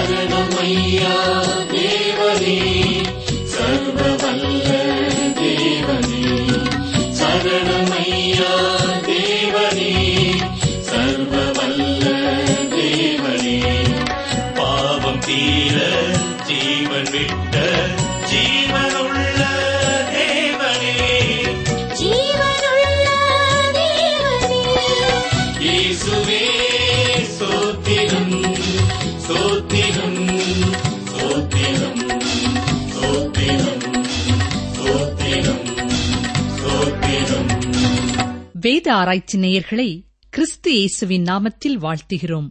சரணமையா தேவனே சர்வ வல்ல தேவனே சரணமையா தேவனே சர்வ வல்ல தேவனே பாவம் தீர ஜீவன் விட்ட ஜீவனுள்ள தேவனே ஜீவனுள்ள தேவனே இயேசுவே சோத்திரம் சோத்திரம் சோத்திரம் சோத்திரம் சோத்திரம் சோத்திரம் வேத ஆராய்ச்சி நேயர்களை கிறிஸ்து இயேசுவின் நாமத்தில் வாழ்த்துகிறோம்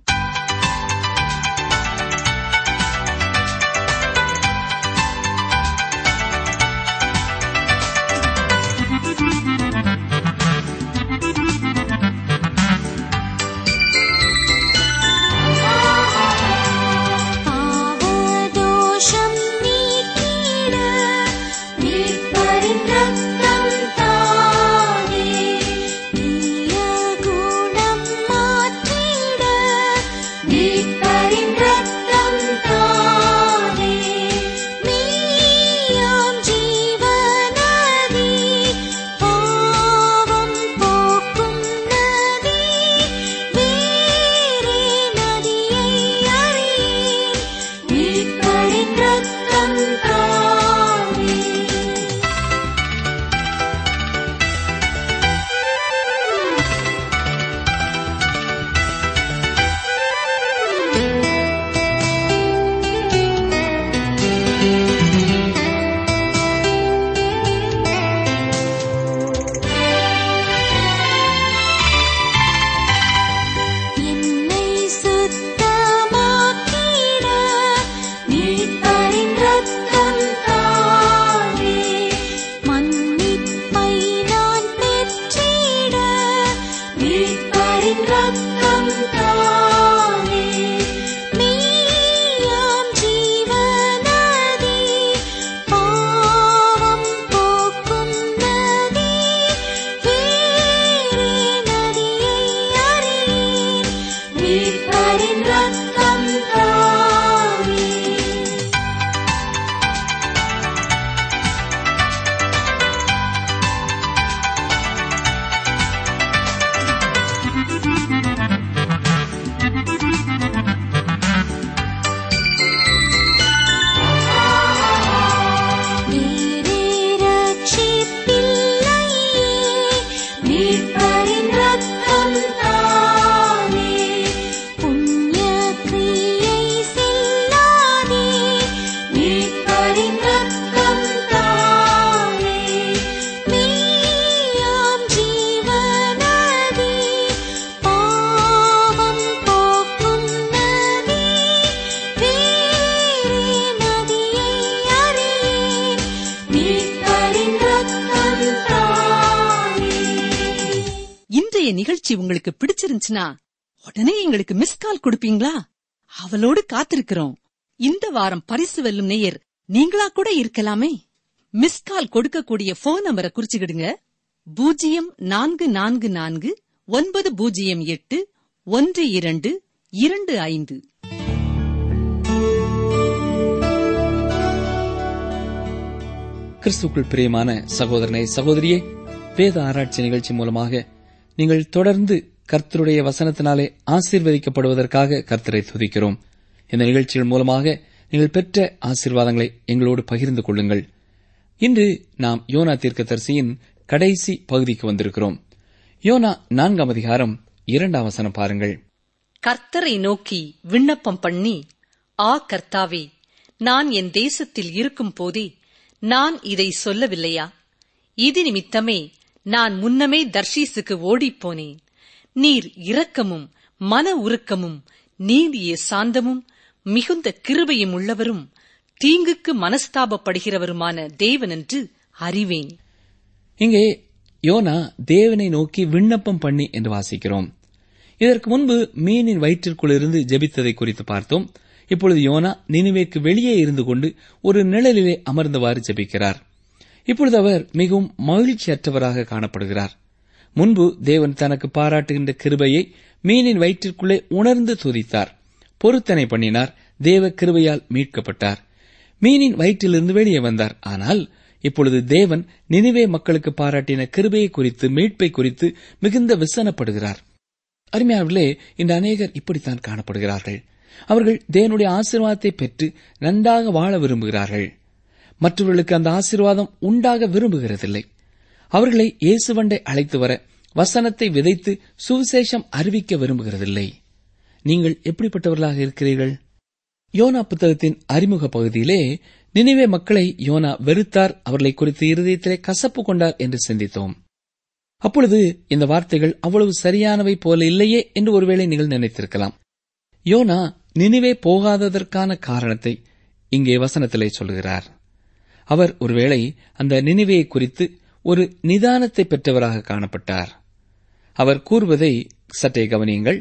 பாவதோஷம் நீக்கிட மீட்பரின் ரத்தம் தானே தீய குணம் மாற்றிட மீட்பரின் ரத்தம் தானே நீயாம் ஜீவநதி பாவம் போக்கும் நதி வேறே நதியை அறியேன் மீட்பரின் ரத்தம் தானே என்னை சுத்தமாக்கிட மீட்பரின் ரத்தம் தானே மன்னிப்பை நான் பெற்றிட மீட்பரின் ரத்தம் தானே நீயாம் ஜீவநதி பாவம் போக்கும் நதி வேறே நதியை அறியேன் மீட்பரின் ரத்தம் தானே நீரே ரட்சிப்பில்லையே மீட்பரின் ரத்தம் தானே புண்ணிய கிரியை செல்லாதே மீட்பரின் ரத்தம் தானே நீயாம் ஜீவநதி பாவம் போக்கும் நதி வேறே நதியை அறியேன் மீட்பரின் ரத்தம் தானே இன்றைய நிகழ்ச்சி உங்களுக்கு பிடிச்சிருந்துச்சுன்னா உடனே எங்களுக்கு மிஸ் கால் கொடுப்பீங்களா அவளோடு காத்திருக்கிறோம் இந்த வாரம் பரிசு வெல்லும் நேயர் நீங்களா கூட இருக்கலாமே மிஸ் கால் கொடுக்கக்கூடிய போன் நம்பரை குறிச்சுக்கிடுங்க பூஜ்ஜியம் நான்கு நான்கு நான்கு ஒன்பது பூஜ்ஜியம் எட்டு ஒன்று இரண்டு இரண்டு ஐந்து கிறிஸ்துக்குள் பிரியமான சகோதரனை சகோதரியே வேத ஆராய்ச்சி நிகழ்ச்சி மூலமாக நீங்கள் தொடர்ந்து கர்த்தருடைய வசனத்தினாலே ஆசீர்வதிக்கப்படுவதற்காக கர்த்தரை துதிக்கிறோம் இந்த நிகழ்ச்சிகள் மூலமாக நீங்கள் பெற்ற ஆசீர்வாதங்களை எங்களோடு பகிர்ந்து கொள்ளுங்கள் இன்று நாம் யோனா தீர்க்கதரிசியின் கடைசி பகுதிக்கு வந்திருக்கிறோம் யோனா நான்காம் அதிகாரம் இரண்டாம் வசனம் பாருங்கள் கர்த்தரை நோக்கி விண்ணப்பம் பண்ணி ஆ கர்த்தாவே நான் என் தேசத்தில் இருக்கும் போதே நான் இதை சொல்லவில்லையா இது நிமித்தமே நான் முன்னமே தர்ஷீசுக்கு ஓடிப்போனேன் நீர் இரக்கமும் மன உருக்கமும் நீடிய சாந்தமும் மிகுந்த கிருபையும் உள்ளவரும் தீங்குக்கு மனஸ்தாபப்படுகிறவருமான தேவனென்று அறிவேன் இங்கே யோனா தேவனை நோக்கி விண்ணப்பம் பண்ணி என்று வாசிக்கிறோம் இதற்கு முன்பு மீனின் வயிற்றிற்குள் இருந்து ஜெபித்ததை குறித்து பார்த்தோம் இப்பொழுது யோனா நினைவேக்கு வெளியே இருந்து கொண்டு ஒரு நிழலிலே அமர்ந்தவாறு ஜெபிக்கிறார் இப்பொழுது அவர் மிகவும் மகிழ்ச்சியற்றவராக காணப்படுகிறார் முன்பு தேவன் தனக்கு பாராட்டுகின்ற கிருபையை மீனின் வயிற்றிற்குள்ளே உணர்ந்து துதித்தார் பொருத்தனை பண்ணினார் தேவ கிருபையால் மீட்கப்பட்டார் மீனின் வயிற்றிலிருந்து வெளியே வந்தார் ஆனால் இப்பொழுது தேவன் நினிவே மக்களுக்கு பாராட்டின கிருபையை குறித்து மீட்பை குறித்து மிகுந்த விசனப்படுகிறார் அருமையானவர்களே இந்த அநேகர் இப்படித்தான் காணப்படுகிறார்கள் அவர்கள் தேவனுடைய ஆசீர்வாதத்தை பெற்று நன்றாக வாழ விரும்புகிறார்கள் மற்றவர்களுக்கு அந்த ஆசீர்வாதம் உண்டாக விரும்புகிறதில்லை அவர்களை இயேசுவண்டை அழைத்து வர வசனத்தை விதைத்து சுவிசேஷம் அறிவிக்க விரும்புகிறதில்லை நீங்கள் எப்படிப்பட்டவர்களாக இருக்கிறீர்கள் யோனா புத்தகத்தின் அறிமுக பகுதியிலே நினைவே மக்களை யோனா வெறுத்தார் அவர்களை குறித்து இருதயத்திலே கசப்பு கொண்டார் என்று சிந்தித்தோம் அப்பொழுது இந்த வார்த்தைகள் அவ்வளவு சரியானவை போல இல்லையே என்று ஒருவேளை நீங்கள் நினைத்திருக்கலாம் யோனா நினைவே போகாததற்கான காரணத்தை இங்கே வசனத்திலே சொல்கிறார் அவர் ஒருவேளை அந்த நினைவையை குறித்து ஒரு நிதானத்தை பெற்றவராக காணப்பட்டார் அவர் கூறுவதை சற்றே கவனியுங்கள்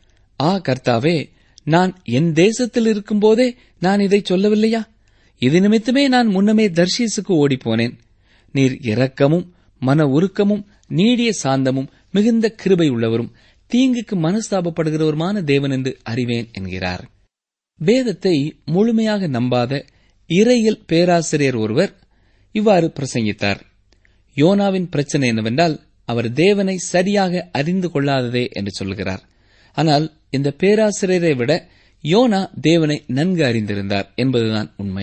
ஆ கர்த்தாவே நான் என் தேசத்தில் இருக்கும்போதே நான் இதை சொல்லவில்லையா இது நிமித்தமே நான் முன்னமே தர்ஷீசுக்கு ஓடிப்போனேன் நீர் இரக்கமும் மன உருக்கமும் நீடிய சாந்தமும் மிகுந்த கிருபை உள்ளவரும் தீங்குக்கு மனஸ்தாபப்படுகிறவருமான தேவன் என்று அறிவேன் என்கிறார் வேதத்தை முழுமையாக நம்பாத இறையில் பேராசிரியர் ஒருவர் இவ்வாறு பிரசங்கித்தார் யோனாவின் பிரச்சனை என்னவென்றால் அவர் தேவனை சரியாக அறிந்து கொள்ளாததே என்று சொல்கிறார் ஆனால் இந்த பேராசிரியரை விட யோனா தேவனை நன்கு அறிந்திருந்தார் என்பதுதான் உண்மை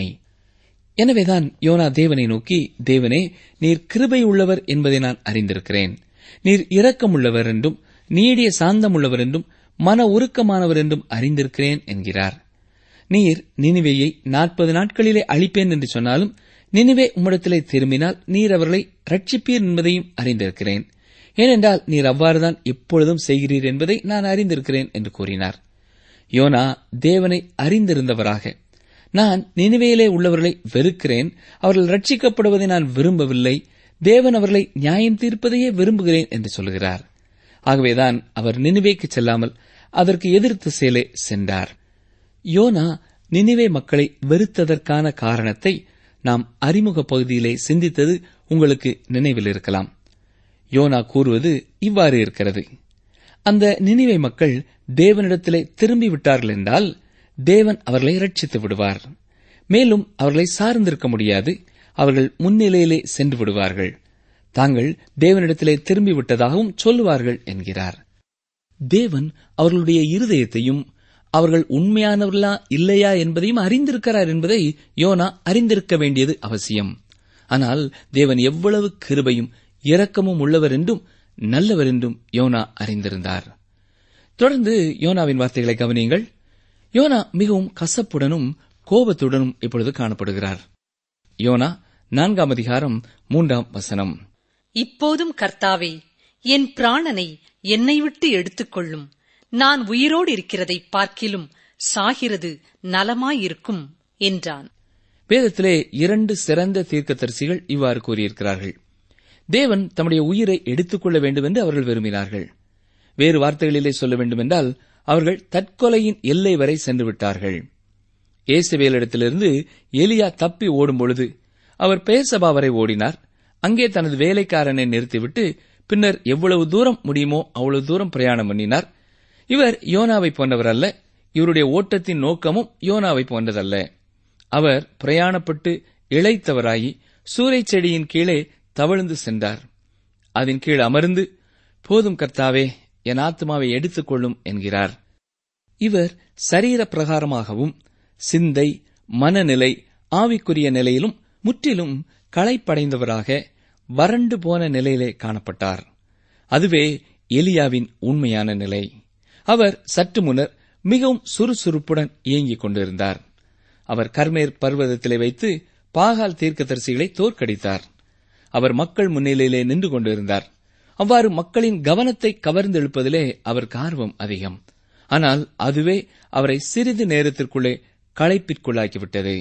எனவேதான் யோனா தேவனை நோக்கி தேவனே நீர் கிருபை உள்ளவர் என்பதை நான் அறிந்திருக்கிறேன் நீர் இரக்கமுள்ளவர் என்றும் நீடிய சாந்தமுள்ளவர் என்றும் மன உருக்கமானவர் என்றும் அறிந்திருக்கிறேன் என்கிறார் நீர் நினிவேயை நாற்பது நாட்களிலே அழிப்பேன் என்று சொன்னாலும் நினிவே உம்மிடத்திலே திரும்பினால் நீர் அவர்களை ரட்சிப்பீர் என்பதையும் அறிந்திருக்கிறேன் ஏனென்றால் நீர் அவ்வாறுதான் எப்பொழுதும் செய்கிறீர் என்பதை நான் அறிந்திருக்கிறேன் என்று கூறினார் யோனா தேவனை அறிந்திருந்தவராக நான் நினைவேலே உள்ளவர்களை வெறுக்கிறேன் அவர்கள் ரட்சிக்கப்படுவதை நான் விரும்பவில்லை தேவன் அவர்களை நியாயம் தீர்ப்பதையே விரும்புகிறேன் என்று சொல்கிறார் ஆகவேதான் அவர் நினைவேக்கு செல்லாமல் அதற்கு எதிர் திசையிலே சென்றார் யோனா நினிவே மக்களை வெறுத்ததற்கான காரணத்தை நாம் அறிமுக பகுதியிலே சிந்தித்தது உங்களுக்கு நினைவில் இருக்கலாம் யோனா கூறுவது இவ்வாறு இருக்கிறது அந்த நினிவே மக்கள் தேவனிடத்திலே திரும்பி விட்டார்கள் என்றால் தேவன் அவர்களை ரட்சித்து விடுவார் மேலும் அவர்களை சார்ந்திருக்க முடியாது அவர்கள் முன்னிலையிலே சென்று விடுவார்கள் தாங்கள் தேவனிடத்திலே திரும்பி விட்டதாகவும் சொல்லுவார்கள் என்கிறார் தேவன் அவர்களுடைய இருதயத்தையும் அவர்கள் உண்மையானவர்களா இல்லையா என்பதையும் அறிந்திருக்கிறார் என்பதை யோனா அறிந்திருக்க வேண்டியது அவசியம் ஆனால் தேவன் எவ்வளவு கிருபையும் இரக்கமும் உள்ளவர் என்றும் நல்லவர் என்றும் யோனா அறிந்திருந்தார் தொடர்ந்து யோனாவின் வார்த்தைகளை கவனியுங்கள் யோனா மிகவும் கசப்புடனும் கோபத்துடனும் இப்பொழுது காணப்படுகிறார் யோனா நான்காம் அதிகாரம் மூன்றாம் வசனம் இப்போதும் கர்த்தாவே என் பிராணனை என்னை விட்டு எடுத்துக்கொள்ளும் நான் உயிரோடு இருக்கிறதை பார்க்கிலும் சாகிறது நலமாயிருக்கும் என்றான் வேதத்திலே இரண்டு சிறந்த தீர்க்கதரிசிகள் இவ்வாறு கூறியிருக்கிறார்கள் தேவன் தம்முடைய உயிரை எடுத்துக்கொள்ள வேண்டும் என்று அவர்கள் விரும்பினார்கள் வேறு வார்த்தைகளிலே சொல்ல வேண்டுமென்றால் அவர்கள் தற்கொலையின் எல்லை வரை சென்று விட்டார்கள் இயேசுவேலிடத்திலிருந்து எலியா தப்பி ஓடும் பொழுது அவர் பேசபா வரை ஓடினார் அங்கே தனது வேலைக்காரனை நிறுத்திவிட்டு பின்னர் எவ்வளவு தூரம் முடியுமோ அவ்வளவு தூரம் பிரயாணம் பண்ணினார் இவர் யோனாவை போன்றவர் அல்ல இவருடைய ஓட்டத்தின் நோக்கமும் யோனாவை போன்றதல்ல அவர் பிரயாணப்பட்டு இளைத்தவராகி சூறைச் செடியின் கீழே தவழ்ந்து சென்றார் அதன் கீழ் அமர்ந்து போதும் கர்த்தாவே என் ஆத்மாவை எடுத்துக்கொள்ளும் என்கிறார் இவர் சரீர பிரகாரமாகவும் சிந்தை மனநிலை ஆவிக்குரிய நிலையிலும் முற்றிலும் களைப்படைந்தவராக வறண்டு போன நிலையிலே காணப்பட்டார் அதுவே எலியாவின் உண்மையான நிலை அவர் சற்று முன்னர் மிகவும் சுறுசுறுப்புடன் இயங்கிக் கொண்டிருந்தார் அவர் கர்மேர் பர்வதத்திலே வைத்து பாகால் தீர்க்கதரிசிகளை தோற்கடித்தார் அவர் மக்கள் முன்னிலையிலே நின்று கொண்டிருந்தார் அவ்வாறு மக்களின் கவனத்தை கவர்ந்தெழுப்பதிலே அவருக்கு ஆர்வம் அதிகம் ஆனால் அதுவே அவரை சிறிது நேரத்திற்குள்ளே களைப்பிற்குள்ளாக்கிவிட்டது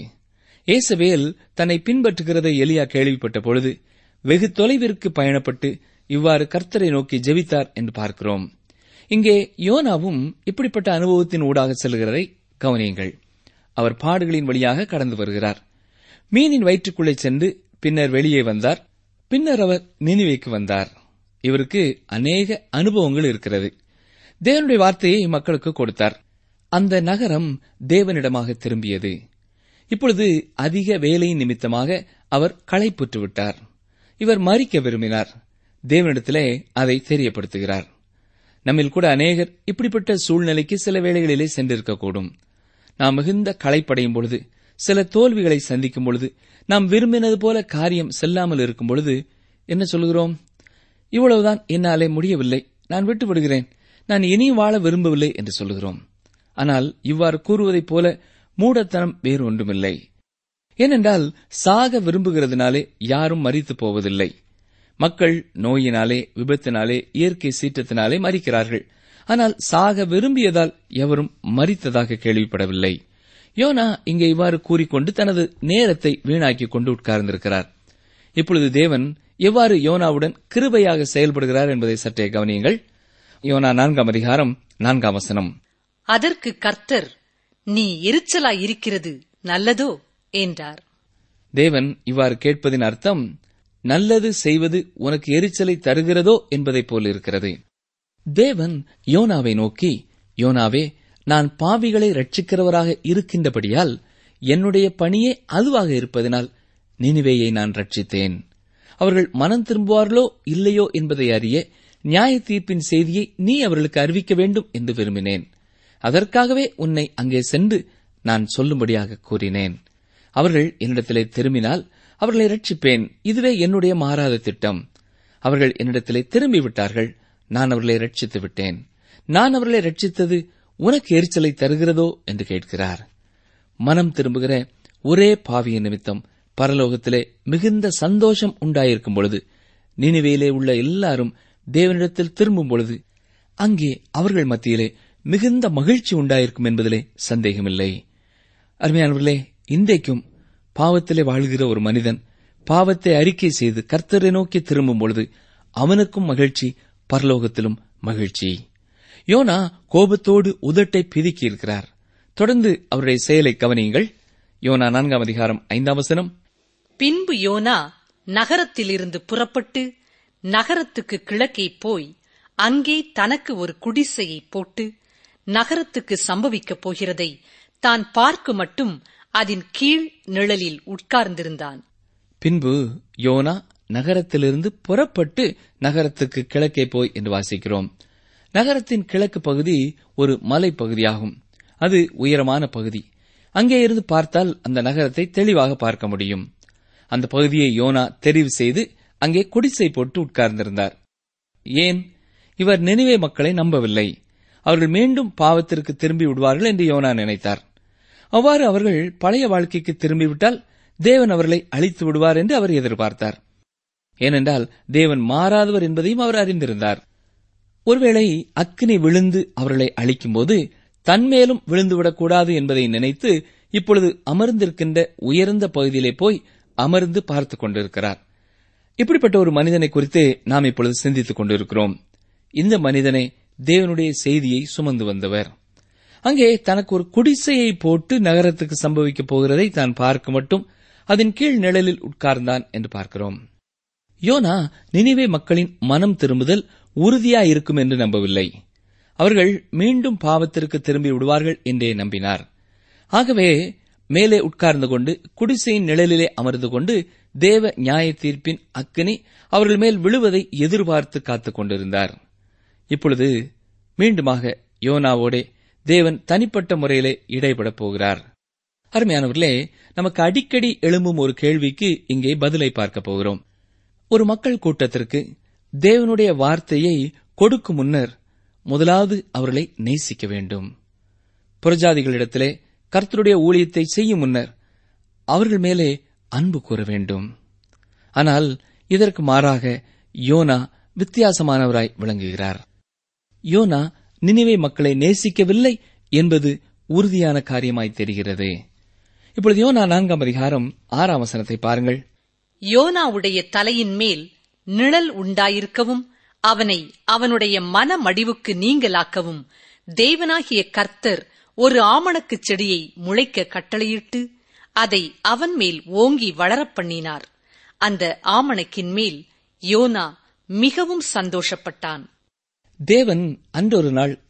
ஏசவேல் தன்னை பின்பற்றுகிறதை எலியா கேள்விப்பட்ட பொழுது வெகு தொலைவிற்கு பயணப்பட்டு இவ்வாறு கர்த்தரை நோக்கி ஜெபித்தார் என்று பார்க்கிறோம் இங்கே யோனாவும் இப்படிப்பட்ட அனுபவத்தின் ஊடாக செல்கிறதை கவனியுங்கள் அவர் பாடுகளின் வழியாக கடந்து வருகிறார் மீனின் வயிற்றுக்குள்ளே சென்று பின்னர் வெளியே வந்தார் பின்னர் அவர் நினைவைக்கு வந்தார் இவருக்கு அநேக அனுபவங்கள் இருக்கிறது தேவனுடைய வார்த்தையை மக்களுக்கு கொடுத்தார் அந்த நகரம் தேவனிடமாக திரும்பியது இப்பொழுது அதிக வேலையின் நிமித்தமாக அவர் களைப்புற்று விட்டார் இவர் மறிக்க விரும்பினார் தேவனிடத்திலே அதை தெரியப்படுத்துகிறார் நம்மில் கூட அநேகர் இப்படிப்பட்ட சூழ்நிலைக்கு சில வேளைகளிலே சென்றிருக்கக்கூடும் நாம் மிகுந்த களைப்படையும் பொழுது சில தோல்விகளை சந்திக்கும் பொழுது நாம் விரும்பினது போல காரியம் செல்லாமல் இருக்கும் பொழுது என்ன சொல்கிறோம் இவ்வளவுதான் என்னாலே முடியவில்லை நான் விட்டு விடுகிறேன் நான் இனி வாழ விரும்பவில்லை என்று சொல்கிறோம் ஆனால் இவ்வாறு கூறுவதைப் போல மூடத்தனம் வேறு ஒன்றுமில்லை ஏனென்றால் சாக விரும்புகிறதுனாலே யாரும் மறித்து போவதில்லை மக்கள் நோயினாலே விபத்தினாலே இயற்கை சீற்றத்தினாலே மறிக்கிறார்கள் ஆனால் சாக விரும்பியதால் எவரும் மறித்ததாக கேள்விப்படவில்லை யோனா இங்கே இவ்வாறு கூறிக்கொண்டு தனது நேரத்தை வீணாக்கிக் கொண்டு உட்கார்ந்திருக்கிறார் இப்பொழுது தேவன் எவ்வாறு யோனாவுடன் கிருபையாக செயல்படுகிறார் என்பதை சற்றே கவனியுங்கள் யோனா நான்காம் அதிகாரம் நான்காம் வசனம் அதற்கு கர்த்தர் நீ எரிச்சலாய் இருக்கிறது நல்லதோ என்றார் தேவன் இவ்வாறு கேட்பதின் அர்த்தம் நல்லது செய்வது உனக்கு எரிச்சலை தருகிறதோ என்பதைப் போல இருக்கிறது தேவன் யோனாவை நோக்கி யோனாவே நான் பாவிகளை ரட்சிக்கிறவராக இருக்கின்றபடியால் என்னுடைய பணியே அதுவாக இருப்பதனால் நினிவேயை நான் ரட்சித்தேன் அவர்கள் மனம் திரும்புவார்களோ இல்லையோ என்பதை அறிய நியாய தீர்ப்பின் செய்தியை நீ அவர்களுக்கு அறிவிக்க வேண்டும் என்று விரும்பினேன் அதற்காகவே உன்னை அங்கே சென்று நான் சொல்லும்படியாக கூறினேன் அவர்கள் என்னிடத்திலே திரும்பினால் அவர்களை ரட்சிப்பேன் இதுவே என்னுடைய மாறாத திட்டம் அவர்கள் என்னிடத்திலே திரும்பி விட்டார்கள் நான் அவர்களை ரட்சித்து விட்டேன் நான் அவர்களை ரட்சித்தது உனக்கு எரிச்சலை தருகிறதோ என்று கேட்கிறார் மனம் திரும்புகிற ஒரே பாவியின் நிமித்தம் பரலோகத்திலே மிகுந்த சந்தோஷம் உண்டாயிருக்கும் பொழுது நினைவேலே உள்ள எல்லாரும் தேவனிடத்தில் திரும்பும் பொழுது அங்கே அவர்கள் மத்தியிலே மிகுந்த மகிழ்ச்சி உண்டாயிருக்கும் என்பதிலே சந்தேகமில்லை அருமையானவர்களே இன்றைக்கும் பாவத்திலே வாழ்கிற ஒரு மனிதன் பாவத்தை அறிக்கை செய்து கர்த்தரை நோக்கி திரும்பும் பொழுது அவனுக்கும் மகிழ்ச்சி பரலோகத்திலும் மகிழ்ச்சி யோனா கோபத்தோடு உதட்டை பிதுக்கியிருக்கிறார் தொடர்ந்து அவருடைய செயலை கவனியுங்கள் யோனா நான்காம் அதிகாரம் ஐந்தாம் வசனம் பின்பு யோனா நகரத்திலிருந்து புறப்பட்டு நகரத்துக்கு கிழக்கே போய் அங்கே தனக்கு ஒரு குடிசையை போட்டு நகரத்துக்கு சம்பவிக்கப் போகிறதை தான் பார்க்க மட்டும் அதன் கீழ் நிழலில் உட்கார்ந்திருந்தான் பின்பு யோனா நகரத்திலிருந்து புறப்பட்டு நகரத்துக்கு கிழக்கே போய் என்று வாசிக்கிறோம் நகரத்தின் கிழக்கு பகுதி ஒரு மலைப்பகுதியாகும் அது உயரமான பகுதி அங்கே இருந்து பார்த்தால் அந்த நகரத்தை தெளிவாக பார்க்க முடியும் அந்த பகுதியை யோனா தெரிவு செய்து அங்கே குடிசை போட்டு உட்கார்ந்திருந்தார் ஏன் இவர் நினைவே மக்களை நம்பவில்லை அவர்கள் மீண்டும் பாவத்திற்கு திரும்பி விடுவார்கள் என்று யோனா நினைத்தார் அவ்வாறு அவர்கள் பழைய வாழ்க்கைக்கு திரும்பிவிட்டால் தேவன் அவர்களை அழித்து விடுவார் என்று அவர் எதிர்பார்த்தார் ஏனென்றால் தேவன் மாறாதவர் என்பதையும் அவர் அறிந்திருந்தார் ஒருவேளை அக்கினி விழுந்து அவர்களை அழிக்கும்போது தன்மேலும் விழுந்துவிடக்கூடாது என்பதை நினைத்து இப்பொழுது அமர்ந்திருக்கின்ற உயர்ந்த பகுதியிலே போய் அமர்ந்து பார்த்துக் கொண்டிருக்கிறார் இப்படிப்பட்ட ஒரு மனிதனை குறித்து நாம் இப்பொழுது சிந்தித்துக் கொண்டிருக்கிறோம் இந்த மனிதனை தேவனுடைய செய்தியை சுமந்து வந்தவர் அங்கே தனக்கு ஒரு குடிசையை போட்டு நகரத்துக்கு சம்பவிக்கப் போகிறதை தான் பார்க்க மட்டும் அதன் கீழ் நிழலில் உட்கார்ந்தான் என்று பார்க்கிறோம் யோனா நினிவே மக்களின் மனம் திரும்புதல் உறுதியாயிருக்கும் என்று நம்பவில்லை அவர்கள் மீண்டும் பாவத்திற்கு திரும்பி விடுவார்கள் என்றே நம்பினார் ஆகவே மேலே உட்கார்ந்து கொண்டு குடிசையின் நிழலிலே அமர்ந்து கொண்டு தேவ நியாய தீர்ப்பின் அக்கினி அவர்கள் மேல் விழுவதை எதிர்பார்த்து காத்துக் கொண்டிருந்தார் இப்பொழுது மீண்டுமாக யோனாவோடே தேவன் தனிப்பட்ட முறையிலே இடைபடப் போகிறார் அருமையானவர்களே நமக்கு அடிக்கடி எழும்பும் ஒரு கேள்விக்கு இங்கே பதிலை பார்க்க போகிறோம் ஒரு மக்கள் கூட்டத்திற்கு தேவனுடைய வார்த்தையை கொடுக்கும் முன்னர் முதலாவது அவர்களை நேசிக்க வேண்டும் புறஜாதிகளிடத்திலே கர்த்தருடைய ஊழியத்தை செய்யும் முன்னர் அவர்கள் மேலே அன்பு கூற வேண்டும் ஆனால் இதற்கு மாறாக யோனா வித்தியாசமானவராய் விளங்குகிறார் யோனா நினைவே மக்களை நேசிக்கவில்லை என்பது உறுதியான காரியமாய் தெரிகிறது இப்பொழுது யோனா நான்காம் அதிகாரம் ஆறாம் வசனத்தை பாருங்கள் யோனாவுடைய தலையின் மேல் நிழல் உண்டாயிருக்கவும் அவனை அவனுடைய மனமடிவுக்கு நீங்கலாக்கவும் தேவனாகிய கர்த்தர் ஒரு ஆமணக்குச் செடியை முளைக்க கட்டளையிட்டு அதை அவன் மேல் ஓங்கி வளரப் பண்ணினார் அந்த ஆமணக்கின் மேல் யோனா மிகவும் சந்தோஷப்பட்டான் தேவன் அன்றொரு நாள்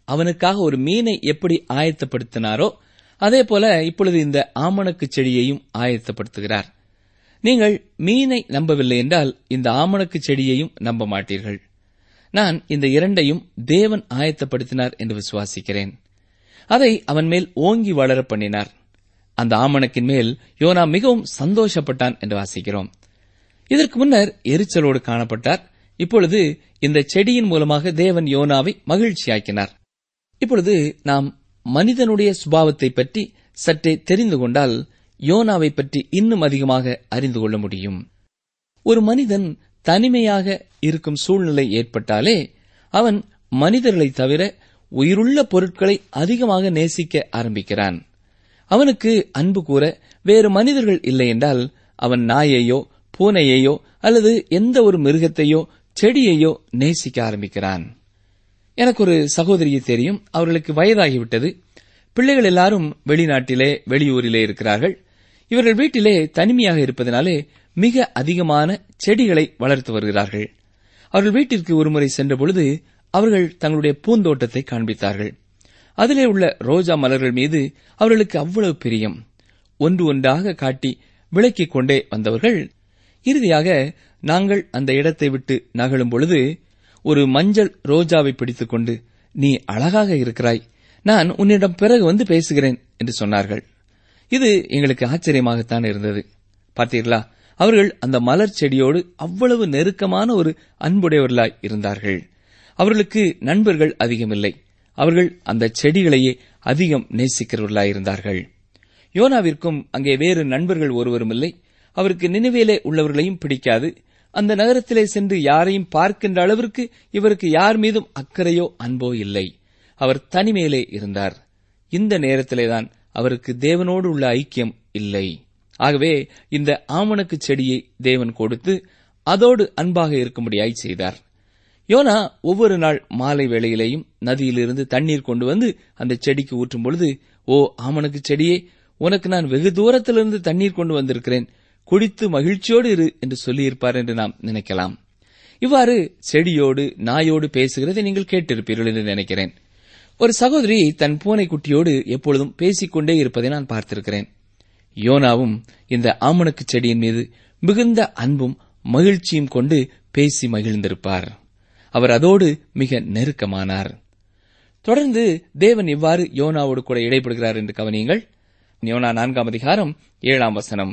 அவனுக்காக ஒரு மீனை எப்படி ஆயத்தப்படுத்தினாரோ அதே போல இப்பொழுது இந்த ஆமணக்கு செடியையும் ஆயத்தப்படுத்துகிறார் நீங்கள் மீனை நம்பவில்லை என்றால் இந்த ஆமணக்கு செடியையும் நம்ப மாட்டீர்கள் நான் இந்த இரண்டையும் தேவன் ஆயத்தப்படுத்தினார் என்று விசுவாசிக்கிறேன் அதை அவன் மேல் ஓங்கி வளர பண்ணினார் அந்த ஆமணக்கின் மேல் யோனா மிகவும் சந்தோஷப்பட்டான் என்று வாசிக்கிறோம் இதற்கு முன்னர் எரிச்சலோடு காணப்பட்டார் இப்பொழுது இந்த செடியின் மூலமாக தேவன் யோனாவை மகிழ்ச்சியாக்கினார் இப்பொழுது நாம் மனிதனுடைய சுபாவத்தை பற்றி சற்றே தெரிந்து கொண்டால் யோனாவை பற்றி இன்னும் அதிகமாக அறிந்து கொள்ள முடியும் ஒரு மனிதன் தனிமையாக இருக்கும் சூழ்நிலை ஏற்பட்டாலே அவன் மனிதர்களை தவிர உயிருள்ள பொருட்களை அதிகமாக நேசிக்க ஆரம்பிக்கிறான் அவனுக்கு அன்பு கூற வேறு மனிதர்கள் இல்லை என்றால் அவன் நாயையோ பூனையையோ அல்லது எந்த ஒரு மிருகத்தையோ செடியையோ நேசிக்க ஆரம்பிக்கிறான் எனக்கு ஒரு சகோதரியை தெரியும் அவர்களுக்கு வயதாகிவிட்டது பிள்ளைகள் எல்லாரும் வெளிநாட்டிலே வெளியூரிலே இருக்கிறார்கள் இவர்கள் வீட்டிலே தனிமையாக இருப்பதனாலே மிக அதிகமான செடிகளை வளர்த்து வருகிறார்கள் அவர்கள் வீட்டிற்கு ஒருமுறை சென்றபொழுது அவர்கள் தங்களுடைய பூந்தோட்டத்தை காண்பித்தார்கள் அதிலே உள்ள ரோஜா மலர்கள் மீது அவர்களுக்கு அவ்வளவு பிரியம் ஒன்று ஒன்றாக காட்டி விளக்கிக் கொண்டே வந்தவர்கள் இறுதியாக நாங்கள் அந்த இடத்தை விட்டு நகழும் பொழுது ஒரு மஞ்சள் ரோஜாவை பிடித்துக்கொண்டு நீ அழகாக இருக்கிறாய் நான் உன்னிடம் பிறகு வந்து பேசுகிறேன் என்று சொன்னார்கள் இது எங்களுக்கு ஆச்சரியமாகத்தான் இருந்தது பார்த்தீர்களா அவர்கள் அந்த மலர் செடியோடு அவ்வளவு நெருக்கமான ஒரு அன்புடையவர்களாய் இருந்தார்கள் அவர்களுக்கு நண்பர்கள் அதிகமில்லை அவர்கள் அந்த செடிகளையே அதிகம் நேசிக்கிறவர்களாய் இருந்தார்கள் யோனாவிற்கும் அங்கே வேறு நண்பர்கள் ஒருவரும் இல்லை அவருக்கு நினைவேலே உள்ளவர்களையும் பிடிக்காது அந்த நகரத்திலே சென்று யாரையும் பார்க்கின்ற அளவிற்கு இவருக்கு யார் மீதும் அக்கறையோ அன்போ இல்லை அவர் தனிமையிலே இருந்தார் இந்த நேரத்திலேதான் அவருக்கு தேவனோடு உள்ள ஐக்கியம் இல்லை ஆகவே இந்த ஆமணக்கு செடியை தேவன் கொடுத்து அதோடு அன்பாக இருக்கும்படியாய் செய்தார் யோனா ஒவ்வொரு நாள் மாலை வேளையிலேயும் நதியிலிருந்து தண்ணீர் கொண்டு வந்து அந்த செடிக்கு ஊற்றும் பொழுது ஓ ஆமணக்கு செடியே உனக்கு நான் வெகு தூரத்திலிருந்து தண்ணீர் கொண்டு வந்திருக்கிறேன் குடித்து மகிழ்ச்சியோடு இரு என்று சொல்லியிருப்பார் என்று நாம் நினைக்கலாம் இவ்வாறு செடியோடு நாயோடு பேசுகிறதை நீங்கள் கேட்டிருப்பீர்கள் என்று நினைக்கிறேன் ஒரு சகோதரி தன் பூனைக்குட்டியோடு எப்பொழுதும் பேசிக்கொண்டே இருப்பதை நான் பார்த்திருக்கிறேன் யோனாவும் இந்த ஆமணக்கு செடியின் மீது மிகுந்த அன்பும் மகிழ்ச்சியும் கொண்டு பேசி மகிழ்ந்திருப்பார் அவர் அதோடு மிக நெருக்கமானார் தொடர்ந்து தேவன் இவ்வாறு யோனாவோடு கூட இடைப்படுகிறார் என்று கவனியுங்கள் யோனா நான்காம் அதிகாரம் ஏழாம் வசனம்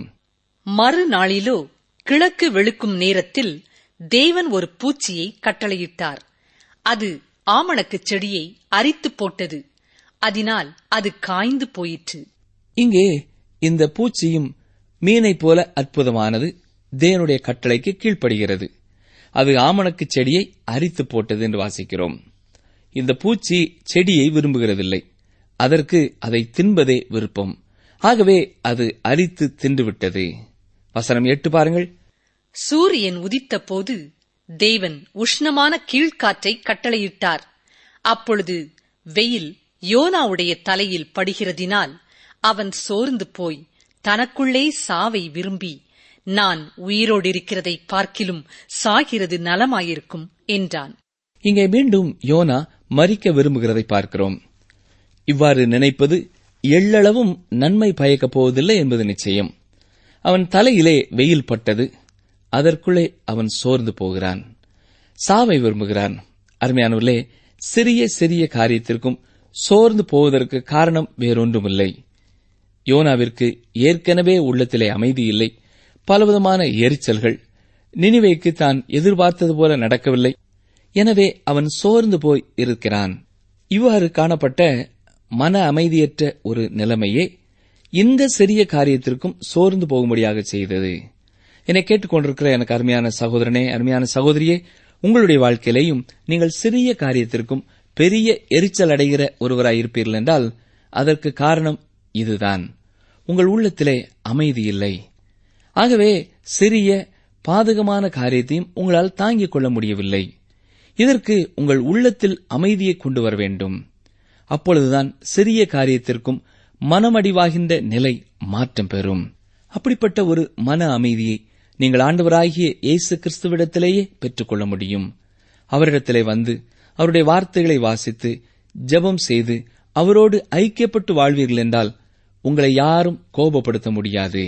மறுநாளிலோ கிழக்கு வெளுக்கும் நேரத்தில் தேவன் ஒரு பூச்சியை கட்டளையிட்டார் அது ஆமணக்குச் செடியை அரித்துப் போட்டது அதனால் அது காய்ந்து போயிற்று இங்கே இந்த பூச்சியும் மீனைப் போல அற்புதமானது தேவனுடைய கட்டளைக்கு கீழ்ப்படுகிறது அது ஆமணக்கு செடியை அரித்து போட்டது என்று வாசிக்கிறோம் இந்த பூச்சி செடியை விரும்புகிறதில்லை அதற்கு அதை தின்பதே விருப்பம் ஆகவே அது அரித்து தின்றுவிட்டது வசனம் எட்டு பாருங்கள் சூரியன் உதித்தபோது தேவன் உஷ்ணமான கீழ்காற்றை கட்டளையிட்டார் அப்பொழுது வெயில் யோனாவுடைய தலையில் படுகிறதினால் அவன் சோர்ந்து போய் தனக்குள்ளே சாவை விரும்பி நான் உயிரோடு இருக்கிறதை பார்க்கிலும் சாகிறது நலமாயிருக்கும் என்றான் இங்கே மீண்டும் யோனா மறிக்க விரும்புகிறதை பார்க்கிறோம் இவ்வாறு நினைப்பது எள்ளளவும் நன்மை பயக்கப் போவதில்லை என்பது நிச்சயம் அவன் தலையிலே வெயில் பட்டது அதற்குள்ளே அவன் சோர்ந்து போகிறான் சாவை விரும்புகிறான் அருமையானவர்களே சிறிய சிறிய காரியத்திற்கும் சோர்ந்து போவதற்கு காரணம் வேறொன்றுமில்லை யோனாவிற்கு ஏற்கனவே உள்ளத்திலே அமைதி இல்லை பலவிதமான எரிச்சல்கள் நினிவேக்கு தான் எதிர்பார்த்தது போல நடக்கவில்லை எனவே அவன் சோர்ந்து போய் இருக்கிறான் இவ்வாறு காணப்பட்ட மன அமைதியற்ற ஒரு நிலைமையே இந்த சிறிய காரியத்திற்கும் சோர்ந்து போகும்படியாக செய்தது என்னை கேட்டுக்கொண்டிருக்கிற எனக்கு அருமையான சகோதரனே அருமையான சகோதரியே உங்களுடைய வாழ்க்கையிலேயும் நீங்கள் சிறிய காரியத்திற்கும் பெரிய எரிச்சல் அடைகிற ஒருவராய் இருப்பீர்கள் என்றால் அதற்கு காரணம் இதுதான் உங்கள் உள்ளத்திலே அமைதி இல்லை ஆகவே சிறிய பாதகமான காரியத்தையும் உங்களால் தாங்கிக் கொள்ள முடியவில்லை இதற்கு உங்கள் உள்ளத்தில் அமைதியை கொண்டு வர வேண்டும் அப்பொழுதுதான் சிறிய காரியத்திற்கும் மனமடிவாகின்ற நிலை மாற்றம் பெறும் அப்படிப்பட்ட ஒரு மன அமைதியை நீங்கள் ஆண்டவராகிய இயேசு கிறிஸ்துவிடத்திலேயே பெற்றுக்கொள்ள முடியும் அவரிடத்திலே வந்து அவருடைய வார்த்தைகளை வாசித்து ஜெபம் செய்து அவரோடு ஐக்கியப்பட்டு வாழ்வீர்கள் என்றால் உங்களை யாரும் கோபப்படுத்த முடியாது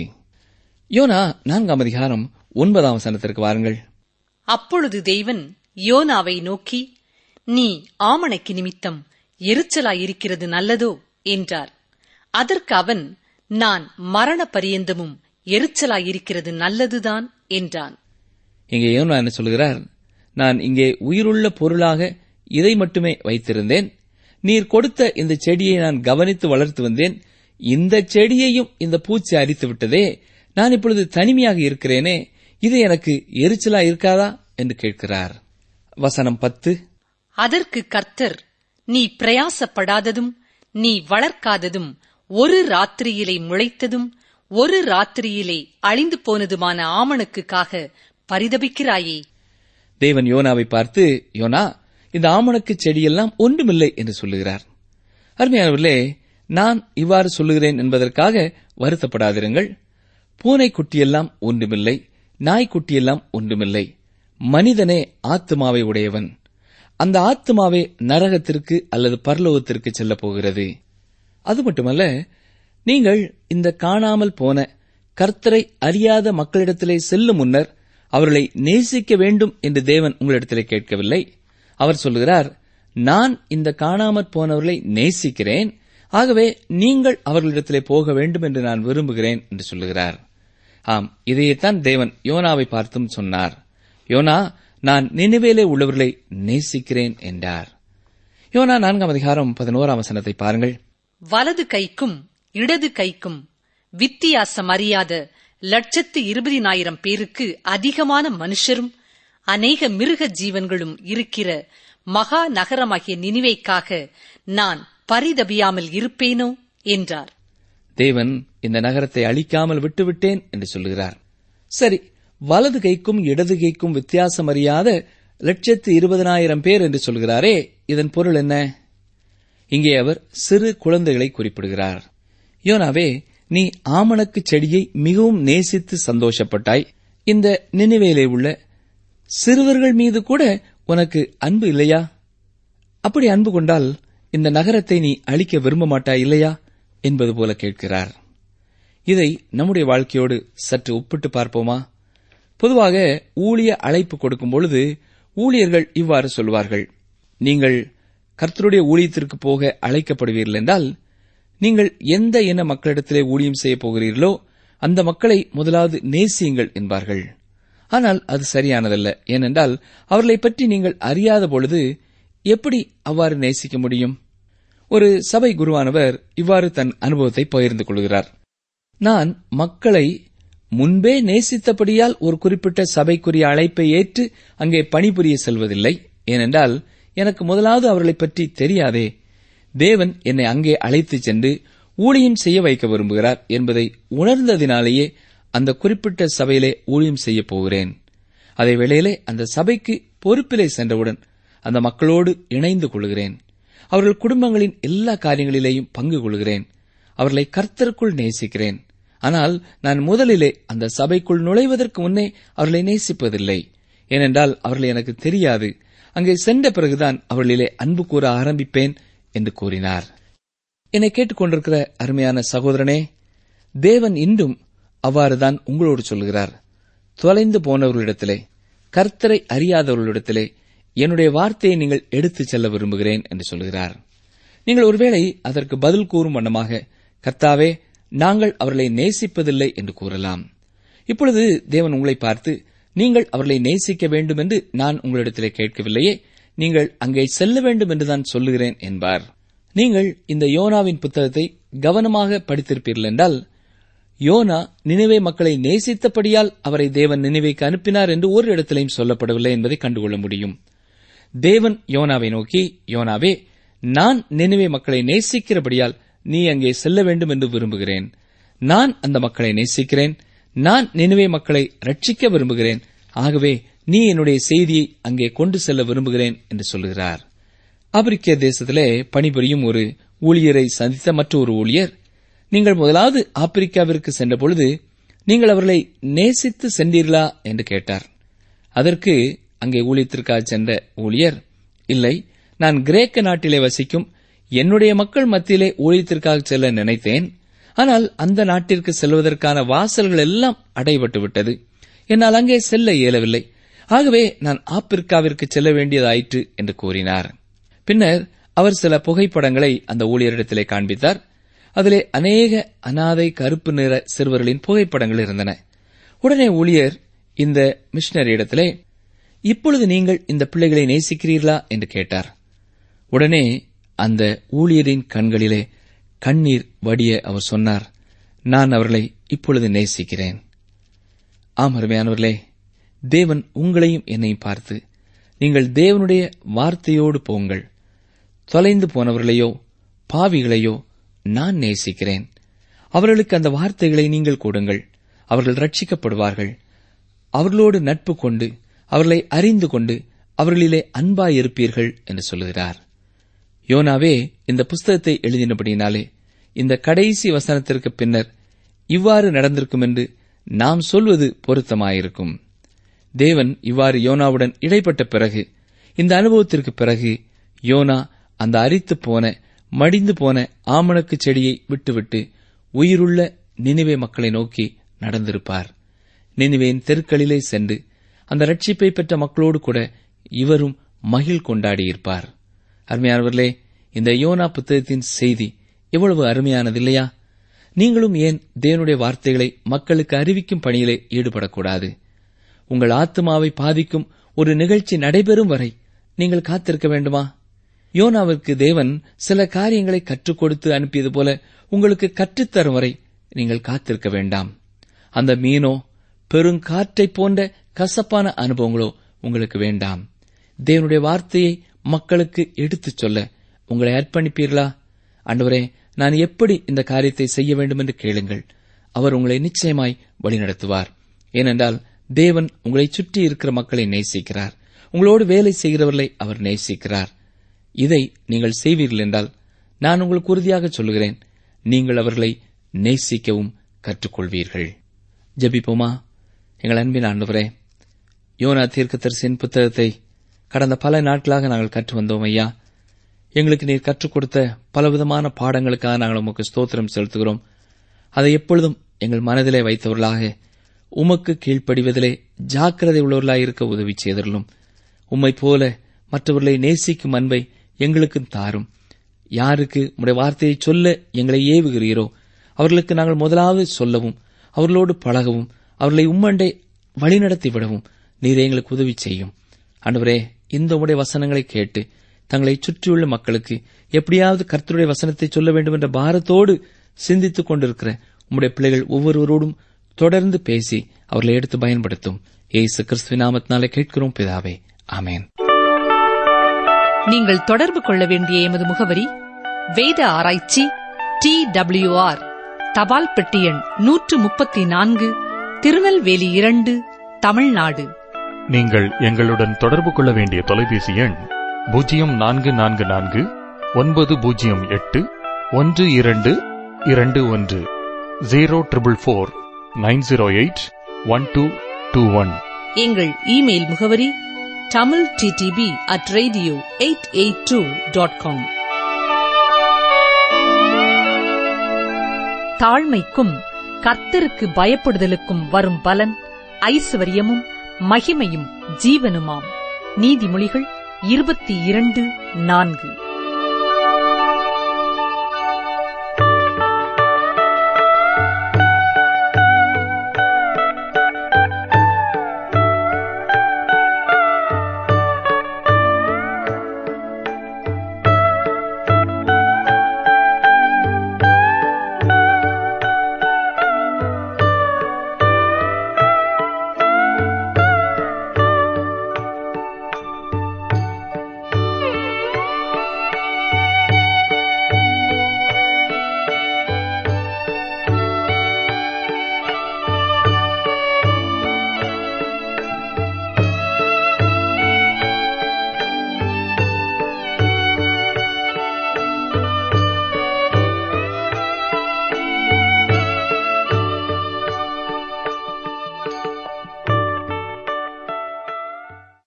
யோனா நான்காம் அதிகாரம் ஒன்பதாம் வசனத்திற்கு வாருங்கள் அப்பொழுது தேவன் யோனாவை நோக்கி நீ ஆமணைக்கு நிமித்தம் எரிச்சலாயிருக்கிறது நல்லதோ என்றார் அதற்கு அவன் நான் மரண பரியந்தமும் எரிச்சலாயிருக்கிறது நல்லதுதான் என்றான் இங்கே யோனா என்ன சொல்கிறார் நான் இங்கே உயிருள்ள பொருளாக இதை மட்டுமே வைத்திருந்தேன் நீர் கொடுத்த இந்த செடியை நான் கவனித்து வளர்த்து வந்தேன் இந்த செடியையும் இந்த பூச்சி அரித்து விட்டதே நான் இப்பொழுது தனிமையாக இருக்கிறேனே இது எனக்கு எரிச்சலா இருக்காதா என்று கேட்கிறார் வசனம் பத்து அதற்கு கர்த்தர் நீ பிரயாசப்படாததும் நீ வளர்க்காததும் ஒரு ராத்திரியிலே முளைத்ததும் ஒரு ராத்திரியிலே அழிந்து போனதுமான ஆமணக்குக்காக பரிதபிக்கிறாயே தேவன் யோனாவை பார்த்து யோனா இந்த ஆமணக்கு செடியெல்லாம் ஒன்றுமில்லை என்று சொல்லுகிறார் அருமையானவர்களே நான் இவ்வாறு சொல்லுகிறேன் என்பதற்காக வருத்தப்படாதிருங்கள் பூனைக்குட்டியெல்லாம் ஒன்றுமில்லை நாய்க்குட்டியெல்லாம் ஒன்றுமில்லை மனிதனே ஆத்துமாவை உடையவன் அந்த ஆத்துமாவே நரகத்திற்கு அல்லது பரலோகத்திற்கு செல்லப் போகிறது அது மட்டுமல்ல நீங்கள் இந்த காணாமல் போன கர்த்தரை அறியாத மக்களிடத்திலே செல்லும் முன்னர் அவர்களை நேசிக்க வேண்டும் என்று தேவன் உங்களிடத்திலே கேட்கவில்லை அவர் சொல்லுகிறார் நான் இந்த காணாமற் போனவர்களை நேசிக்கிறேன் ஆகவே நீங்கள் அவர்களிடத்திலே போக வேண்டும் என்று நான் விரும்புகிறேன் என்று சொல்லுகிறார் ஆம் இதையேத்தான் தேவன் யோனாவை பார்த்தும் சொன்னார் யோனா நான் நினைவேலே உள்ளவர்களை நேசிக்கிறேன் என்றார் யோனா நான்காம் அதிகாரம் பதினோராம் வசனத்தை பாருங்கள் வலது கைக்கும் இடது கைக்கும் வித்தியாசம் அறியாத லட்சத்து இருபதினாயிரம் பேருக்கு அதிகமான மனுஷரும் அநேக மிருக ஜீவன்களும் இருக்கிற மகா நகரமாகிய நினிவைக்காக நான் பரிதபியாமல் இருப்பேனோ என்றார் தேவன் இந்த நகரத்தை அழிக்காமல் விட்டுவிட்டேன் என்று சொல்லுகிறார் சரி வலது கைக்கும் இடது கைக்கும் வித்தியாசம் அறியாத லட்சத்து இருபதனாயிரம் பேர் என்று சொல்கிறாரே இதன் பொருள் என்ன இங்கே அவர் சிறு குழந்தைகளை குறிப்பிடுகிறார் யோனாவே நீ ஆமணக்கு செடியை மிகவும் நேசித்து சந்தோஷப்பட்டாய் இந்த நினைவேலே உள்ள சிறுவர்கள் மீது கூட உனக்கு அன்பு இல்லையா அப்படி அன்பு கொண்டால் இந்த நகரத்தை நீ அழிக்க விரும்ப மாட்டாய் இல்லையா என்பது போல கேட்கிறார் இதை நம்முடைய வாழ்க்கையோடு சற்று ஒப்பிட்டு பார்ப்போமா பொதுவாக ஊழிய அழைப்பு கொடுக்கும் பொழுது ஊழியர்கள் இவ்வாறு சொல்வார்கள் நீங்கள் கர்த்தருடைய ஊழியத்திற்கு போக அழைக்கப்படுவீர்கள் என்றால் நீங்கள் எந்த இன மக்களிடத்திலே ஊழியம் செய்ய போகிறீர்களோ அந்த மக்களை முதலாவது நேசியுங்கள் என்பார்கள் ஆனால் அது சரியானதல்ல ஏனென்றால் அவர்களை பற்றி நீங்கள் அறியாத பொழுது எப்படி அவ்வாறு நேசிக்க முடியும் ஒரு சபை குருவானவர் இவ்வாறு தன் அனுபவத்தை பகிர்ந்து கொள்கிறார் நான் மக்களை முன்பே நேசித்தபடியால் ஒரு குறிப்பிட்ட சபைக்குரிய அழைப்பை ஏற்று அங்கே பணிபுரிய செல்வதில்லை ஏனென்றால் எனக்கு முதலாவது அவர்களைப் பற்றி தெரியாதே தேவன் என்னை அங்கே அழைத்துச் சென்று ஊழியம் செய்ய வைக்க விரும்புகிறார் என்பதை உணர்ந்ததினாலேயே அந்த குறிப்பிட்ட சபையிலே ஊழியம் செய்யப் போகிறேன் அதே வேளையிலே அந்த சபைக்கு பொறுப்பிலே சென்றவுடன் அந்த மக்களோடு இணைந்து கொள்கிறேன் அவர்கள் குடும்பங்களின் எல்லா காரியங்களிலேயும் பங்கு கொள்கிறேன் அவர்களை கர்த்தருக்குள் நேசிக்கிறேன் ஆனால் நான் முதலிலே அந்த சபைக்குள் நுழைவதற்கு முன்னே அவர்களை நேசிப்பதில்லை ஏனென்றால் அவர்களை எனக்கு தெரியாது அங்கே சென்ற பிறகுதான் அவர்களிலே அன்பு கூற ஆரம்பிப்பேன் என்று கூறினார் என்னை கேட்டுக்கொண்டிருக்கிற அருமையான சகோதரனே தேவன் இன்றும் அவ்வாறுதான் உங்களோடு சொல்கிறார் தொலைந்து போனவர்களிடத்திலே கர்த்தரை அறியாதவர்களிடத்திலே என்னுடைய வார்த்தையை நீங்கள் எடுத்துச் செல்ல விரும்புகிறேன் என்று சொல்கிறார் நீங்கள் ஒருவேளை அதற்கு பதில் கூறும் வண்ணமாக கர்த்தாவே நாங்கள் அவர்களை நேசிப்பதில்லை என்று கூறலாம் இப்பொழுது தேவன் உங்களை பார்த்து நீங்கள் அவர்களை நேசிக்க வேண்டும் என்று நான் உங்களிடத்திலே கேட்கவில்லையே நீங்கள் அங்கே செல்ல வேண்டும் என்றுதான் சொல்லுகிறேன் என்பார் நீங்கள் இந்த யோனாவின் புத்தகத்தை கவனமாக படித்திருப்பீர்கள் என்றால் யோனா நினைவே மக்களை நேசித்தபடியால் அவரை தேவன் நினைவைக்கு அனுப்பினார் என்று ஒரு இடத்திலையும் சொல்லப்படவில்லை என்பதை கண்டுகொள்ள முடியும் தேவன் யோனாவை நோக்கி யோனாவே நான் நினைவே மக்களை நேசிக்கிறபடியால் நீ அங்கே செல்ல வேண்டும் என்று விரும்புகிறேன் நான் அந்த மக்களை நேசிக்கிறேன் நான் நினைவே மக்களை ரட்சிக்க விரும்புகிறேன் ஆகவே நீ என்னுடைய செய்தியை அங்கே கொண்டு செல்ல விரும்புகிறேன் என்று சொல்லுகிறார் ஆப்பிரிக்க தேசத்திலே பணிபுரியும் ஒரு ஊழியரை சந்தித்த மற்றொரு ஊழியர் நீங்கள் முதலாவது ஆப்பிரிக்காவிற்கு சென்ற பொழுது நீங்கள் அவர்களை நேசித்து சென்றீர்களா என்று கேட்டார் அதற்கு அங்கே ஊழியத்திற்காக சென்ற ஊழியர் இல்லை நான் கிரேக்க நாட்டிலே வசிக்கும் என்னுடைய மக்கள் மத்தியிலே ஊழியத்திற்காக செல்ல நினைத்தேன் ஆனால் அந்த நாட்டிற்கு செல்வதற்கான வாசல்கள் எல்லாம் அடைபட்டு விட்டது என்னால் அங்கே செல்ல இயலவில்லை ஆகவே நான் ஆப்பிரிக்காவிற்கு செல்ல வேண்டியதாயிற்று என்று கூறினார் பின்னர் அவர் சில புகைப்படங்களை அந்த ஊழியரிடத்திலே காண்பித்தார் அதிலே அநேக அனாதை கருப்பு நிற சிறுவர்களின் புகைப்படங்கள் இருந்தன உடனே ஊழியர் இந்த மிஷனரியிடத்திலே இப்பொழுது நீங்கள் இந்த பிள்ளைகளை நேசிக்கிறீர்களா என்று கேட்டார் உடனே அந்த ஊழியரின் கண்களிலே கண்ணீர் வடிய அவர் சொன்னார் நான் அவர்களை இப்பொழுது நேசிக்கிறேன் ஆம் அருமையானவர்களே தேவன் உங்களையும் என்னையும் பார்த்து நீங்கள் தேவனுடைய வார்த்தையோடு போங்கள் தொலைந்து போனவர்களையோ பாவிகளையோ நான் நேசிக்கிறேன் அவர்களுக்கு அந்த வார்த்தைகளை நீங்கள் கொடுங்கள் அவர்கள் ரட்சிக்கப்படுவார்கள் அவர்களோடு நட்பு கொண்டு அவர்களை அறிந்து கொண்டு அவர்களிலே அன்பாயிருப்பீர்கள் என்று சொல்லுகிறார் யோனாவே இந்த புஸ்தகத்தை எழுதினபடியினாலே இந்த கடைசி வசனத்திற்கு பின்னர் இவ்வாறு நடந்திருக்கும் என்று நாம் சொல்வது பொருத்தமாயிருக்கும் தேவன் இவ்வாறு யோனாவுடன் இடைப்பட்ட பிறகு இந்த அனுபவத்திற்கு பிறகு யோனா அந்த அரித்துப் போன மடிந்து போன ஆமணக்கு செடியை விட்டுவிட்டு உயிருள்ள நினைவே மக்களை நோக்கி நடந்திருப்பார் நினைவேன் தெருக்களிலே சென்று அந்த ரட்சிப்பை பெற்ற மக்களோடு கூட இவரும் மகிழ் கொண்டாடியிருப்பார் அருமையானவர்களே இந்த யோனா புத்தகத்தின் செய்தி எவ்வளவு அருமையானதில்லையா நீங்களும் ஏன் தேவனுடைய வார்த்தைகளை மக்களுக்கு அறிவிக்கும் பணியிலே ஈடுபடக்கூடாது உங்கள் ஆத்மாவை பாதிக்கும் ஒரு நிகழ்ச்சி நடைபெறும் வரை நீங்கள் காத்திருக்க வேண்டுமா யோனாவிற்கு தேவன் சில காரியங்களை கற்றுக் கொடுத்து அனுப்பியது போல உங்களுக்கு கற்றுத்தரும் வரை நீங்கள் காத்திருக்க வேண்டாம் அந்த மீனோ பெருங்காற்றைப் போன்ற கசப்பான அனுபவங்களோ உங்களுக்கு வேண்டாம் தேவனுடைய வார்த்தையை மக்களுக்கு எடுத்துச் சொல்ல உங்களை அர்ப்பணிப்பீர்களா ஆண்டவரே நான் எப்படி இந்த காரியத்தை செய்ய வேண்டும் என்று கேளுங்கள் அவர் உங்களை நிச்சயமாய் வழிநடத்துவார் ஏனென்றால் தேவன் உங்களை சுற்றி இருக்கிற மக்களை நேசிக்கிறார் உங்களோடு வேலை செய்கிறவர்களை அவர் நேசிக்கிறார் இதை நீங்கள் செய்வீர்கள் என்றால் நான் உங்களுக்கு உறுதியாக சொல்லுகிறேன் நீங்கள் அவர்களை நேசிக்கவும் கற்றுக்கொள்வீர்கள் ஜெபிப்போமா எங்கள் அன்பின் ஆண்டவரே யோனா தீர்க்கதரிசியின் புத்தகத்தை கடந்த பல நாட்களாக நாங்கள் கற்று வந்தோம் ஐயா எங்களுக்கு நீர் கற்றுக் கொடுத்த பலவிதமான பாடங்களுக்காக நாங்கள் உமக்கு ஸ்தோத்திரம் செலுத்துகிறோம் அதை எப்பொழுதும் எங்கள் மனதிலே வைத்தவர்களாக உமக்கு கீழ்ப்படிவதிலே ஜாக்கிரதை உள்ளவர்களாக இருக்க உதவி செய்தருளும் உம்மை போல மற்றவர்களை நேசிக்கும் அன்பை எங்களுக்கும் தாரும் யாருக்கு உம்முடைய வார்த்தையை சொல்ல எங்களை ஏவுகிறீரோ அவர்களுக்கு நாங்கள் முதலாவது சொல்லவும் அவர்களோடு பழகவும் அவர்களை உம்மண்டை வழிநடத்தி விடவும் நீர் எங்களுக்கு உதவி செய்யும் ஆண்டவரே இந்த உம்முடைய வசனங்களை கேட்டு தங்களை சுற்றியுள்ள மக்களுக்கு எப்படியாவது கர்த்தருடைய வசனத்தை சொல்ல வேண்டும் என்ற பாரத்தோடு சிந்தித்துக் கொண்டிருக்கிற உம்முடைய பிள்ளைகள் ஒவ்வொருவரோடும் தொடர்ந்து பேசி அவர்களை எடுத்து பயன்படுத்தும் ஏசு கிறிஸ்துவின் நாமத்தினாலே கேட்கிறோம் பிதாவே ஆமென் நீங்கள் தொடர்பு கொள்ள வேண்டிய எமது முகவரி வேத ஆராய்ச்சி டி டபிள்யூஆர் தபால் பெட்டி எண் நூற்று முப்பத்தி நான்கு திருநெல்வேலி இரண்டு தமிழ்நாடு நீங்கள் எங்களுடன் தொடர்பு கொள்ள வேண்டிய தொலைபேசி எண் பூஜ்ஜியம் நான்கு நான்கு நான்கு ஒன்பது பூஜ்ஜியம் எட்டு ஒன்று இரண்டு இரண்டு ஒன்று zero triple four nine zero eight one two two one எங்கள் இமெயில் முகவரி Tamil DTP at radio eight eight two dot com தாழ்மைக்கும் கர்த்தருக்கு பயப்படுதலுக்கும் வரும் பலன் ஐஸ்வர்யமும் மகிமையும் ஜீவனுமாம் நீதிமொழிகள் இருபத்தி இரண்டு நான்கு